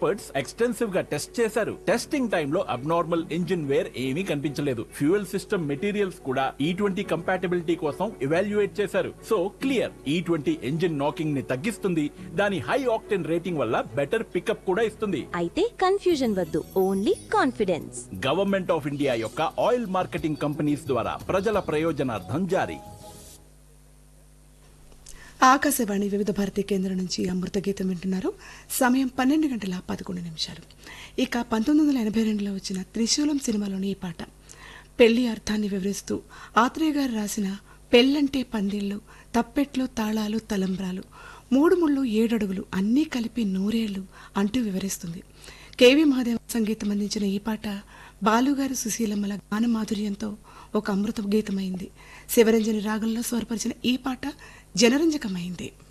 experts extensive గా test చేశారు testing టైంలో అబ్నార్మల్ ఇంజిన్ వేర్ ఏమీ కనిపించలేదు ఫ్యూయల్ సిస్టమ్ మెటీరియల్స్ కూడా ఈ ట్వంటీ కంపాటబిలిటీ కోసం ఎవాల్యుయేట్ చేశారు so clear E twenty engine knocking ని తగ్గిస్తుంది దాని హై ఆక్టెన్ రేటింగ్ వల్ల బెటర్ పికప్ కూడా ఇస్తుంది అయితే కన్ఫ్యూజన్ వద్దు only confidence government of India యొక్క ఆయిల్ మార్కెటింగ్ కంపెనీస్ ద్వారా ప్రజల ప్రయోజనార్థం జారీ ఆకాశవాణి వివిధ భారతి కేంద్రం నుంచి అమృత గీతం వింటున్నారు సమయం పన్నెండు గంటల పదకొండు నిమిషాలు ఇక పంతొమ్మిది వందల ఎనభై రెండులో వచ్చిన త్రిశూలం సినిమాలోని ఈ పాట పెళ్లి అర్థాన్ని వివరిస్తూ ఆత్రేయ గారు రాసిన పెళ్ళంటే పందిళ్ళు తప్పెట్లు తాళాలు తలంబ్రాలు మూడు ముళ్ళు ఏడడుగులు అన్నీ కలిపి నూరేళ్లు అంటూ వివరిస్తుంది కేవీ మహాదేవ సంగీతం అందించిన ఈ పాట బాలుగారు సుశీలమ్మల గాన మాధుర్యంతో ఒక అమృత గీతమైంది శివరంజని రాగంలో స్వరపరిచిన ఈ పాట జనరంజకమైంది